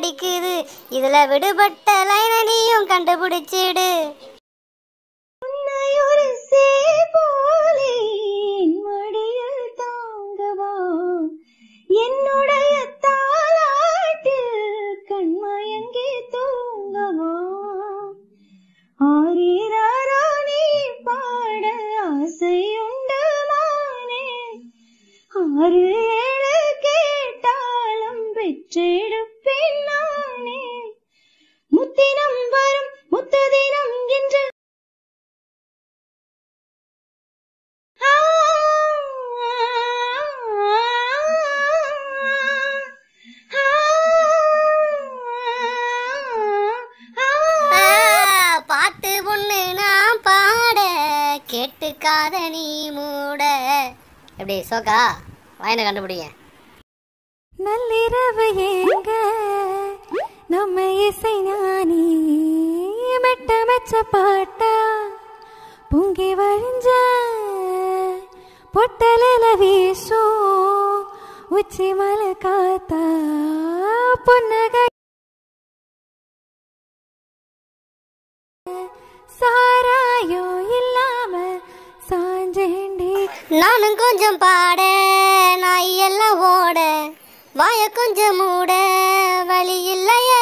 அடிக்குது இதுல விடுபட்ட லைன நீயும் கண்டுபிடிச்சிடு உன்னையொரு சேய் போலே என் மடியில் தாங்கவா என்னுடைய தாலாட்டில் கண்மயங்கி தூங்கவா ஆரீராரோ நீ பாட ஆசையுண்டு மானே ஆறு ஏழு கேட்டாலும் பெற்றெடுப்பேன் நானே முத்தினம் வரும் முத்ததினம் என்று ஆ, ஆ, ஆ, ஆ, ஆ. பாட்டு பொண்ணு நான் பாட கேட்டுக்காத நீ மூட எப்படி சோக்கா வாயனை கண்டுபிடிங்க நள்ளிரவு ஏங்க நம்ம இசை ஞானி மெட்டமெச்ச பாட்டா பொங்கி வழிஞ்ச பொட்டலில வீசும் உச்சி மலை காத்தா புன்னகை சாராயம் இல்லாம சாஞ்சேண்டி நானும் கொஞ்சம் பாட நாய் எல்லாம் ஓட வாய கொஞ்சம் மூட வழி இல்லையே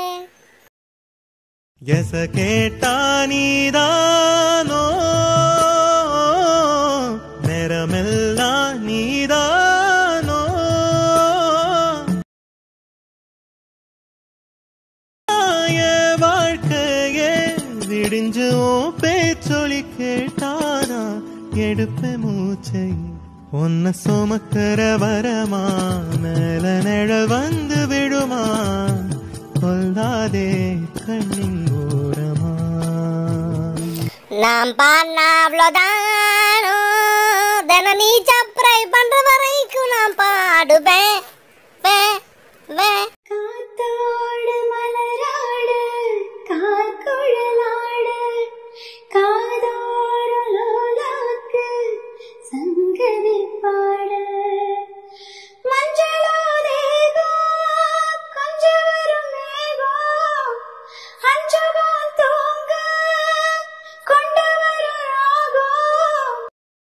எச கேட்டா நீதானோ நேரமெல்லாம் நீதானோ என் வாழ்க்கையே விடிஞ்சு உன் பேச்சொலி கேட்டானா எடுப்ப மூச்சை உன்னை சுமக்கிற வரமா மேல நிழல் வந்து விடுமா கொல்லாதே கண்ணிங்கூரமா நான் பாடினா அவ்வளோதானோ தினம் நீ சப்ரை பண்ற வரைக்கும் நான் பாடுவேன் வே வே காத்தோடு மலராடு கார்குழலாடு காதோறு லோலாக்கு சங்கதி பாட மஞ்சளோ தேகம் கொஞ்சம் வரும் மேகம் அஞ்சகம் தூங்க கொண்டு வரும் ராகம்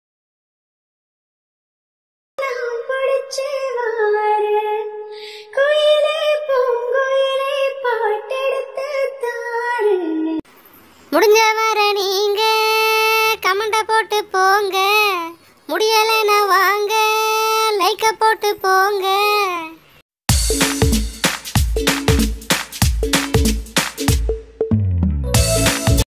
நான் பிடிச்சு வாரு குயிலே பூங்குயிலே பாட்டெடுத்து தாரு முடிஞ்ச வர நீங்க கமெண்ட போட்டு போங்க முடியலைன்னா வாங்க லைக்க போட்டு போங்க